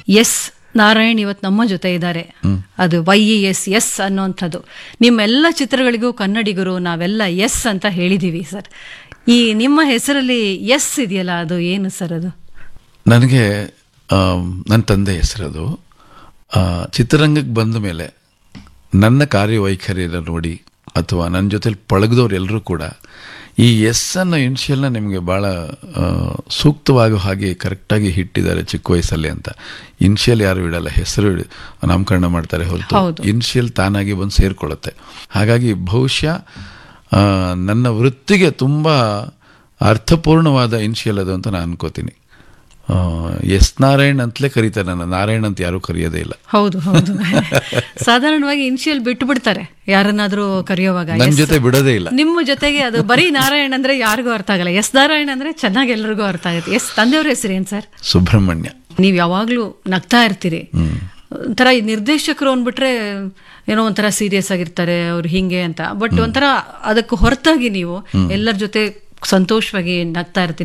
S Narayan ಇವತ್ತು ನಮ್ಮ ಜೊತೆ ಇದ್ದಾರೆ ಅದು ವೈ ಇ ಎಸ್ ಎಸ್ ಅನ್ನೋಂಥದ್ದು ನಿಮ್ಮೆಲ್ಲ ಚಿತ್ರಗಳಿಗೂ ಕನ್ನಡಿಗರು ನಾವೆಲ್ಲ ಎಸ್ ಅಂತ ಹೇಳಿದೀವಿ ಸರ್ ಈ ನಿಮ್ಮ ಹೆಸರಲ್ಲಿ ಎಸ್ ಇದೆಯಲ್ಲ ಅದು ಏನು ಸರ್ ಅದು ನನಗೆ ನನ್ನ ತಂದೆ ಹೆಸರದು ಆ, ಚಿತ್ರರಂಗಕ್ಕೆ ಬಂದ ಮೇಲೆ ನನ್ನ ಕಾರ್ಯವೈಖರಿಯನ್ನು ನೋಡಿ ಅಥವಾ ನನ್ನ ಜೊತೆಲಿ ಪಳಗದವ್ರು ಎಲ್ಲರೂ ಕೂಡ ಈ ಎಸ್ ಅನ್ನೋ ಇನ್ಷಿಯಲ್ನ ನಿಮಗೆ ಭಾಳ ಆ, ಸೂಕ್ತವಾಗೋ ಹಾಗೆ ಕರೆಕ್ಟಾಗಿ ಹಿಟ್ಟಿದ್ದಾರೆ ಚಿಕ್ಕ ವಯಸ್ಸಲ್ಲಿ ಅಂತ ಇನ್ಷಿಯಲ್ ಯಾರು ಇಡಲ್ಲ ಹೆಸರು ಇಡ್- ನಾಮಕರಣ ಮಾಡ್ತಾರೆ ಹೊರತು ಹೌದು. ಇನ್ಷಿಯಲ್ ತಾನಾಗಿ ಬಂದು ಸೇರಿಕೊಳ್ಳುತ್ತೆ ಹಾಗಾಗಿ ಬಹುಶಃ ಆ, ನನ್ನ ವೃತ್ತಿಗೆ ತುಂಬ ಅರ್ಥಪೂರ್ಣವಾದ ಇನ್ಷಿಯಲ್ ಅದು ಅಂತ ನಾನು ಅನ್ಕೋತೀನಿ ಆ, ಎಸ್ ನಾರಾಯಣ್ ಅಂತಲೇ ಕರೀತಾರೆ ನನ್ನ ನಾರಾಯಣ್ ಅಂತ ಯಾರೂ ಕರೆಯೋದೇ ಇಲ್ಲ ಹೌದು ಹೌದು ಸಾಧಾರಣವಾಗಿ ಇನ್ಶಿಯಲ್ ಬಿಟ್ಟು ಬಿಡ್ತಾರೆ ಯಾರನ್ನಾದ್ರೂ ಕರೆಯುವಾಗ ನನ್ನ ಎಸ್. ಜೊತೆ ಬಿಡೋದೇ ಇಲ್ಲ ನಿಮ್ಮ ಜೊತೆಗೆ ಅದು ಬರೀ ನಾರಾಯಣ್ ಅಂದ್ರೆ ಯಾರಿಗೂ ಅರ್ಥ ಆಗಲ್ಲ ಎಸ್ ನಾರಾಯಣ್ ಅಂದ್ರೆ ಚೆನ್ನಾಗಿ ಎಲ್ರಿಗೂ ಅರ್ಥ ಆಗುತ್ತೆ ಎಸ್ ತಂದೆಯವ್ರ ಹೆಸರು ಏನ್ ಸರ್ ಸುಬ್ರಹ್ಮಣ್ಯ ನೀವ್ ಯಾವಾಗ್ಲೂ ನಗ್ತಾ ಇರ್ತೀರಿ ಒಂಥರ ಈ ನಿರ್ದೇಶಕರು ಅಂದ್ಬಿಟ್ರೆ ಏನೋ ಒಂಥರ ಸೀರಿಯಸ್ ಆಗಿರ್ತಾರೆ ಅವ್ರು ಹಿಂಗೆ ಅಂತ ಬಟ್ ಒಂಥರ ಅದಕ್ಕೆ ಹೊರತಾಗಿ ನೀವು ಎಲ್ಲರ ಜೊತೆ ಸಂತೋಷವಾಗಿ ನಗ್ತಾ ಇರ್ತೀರಿ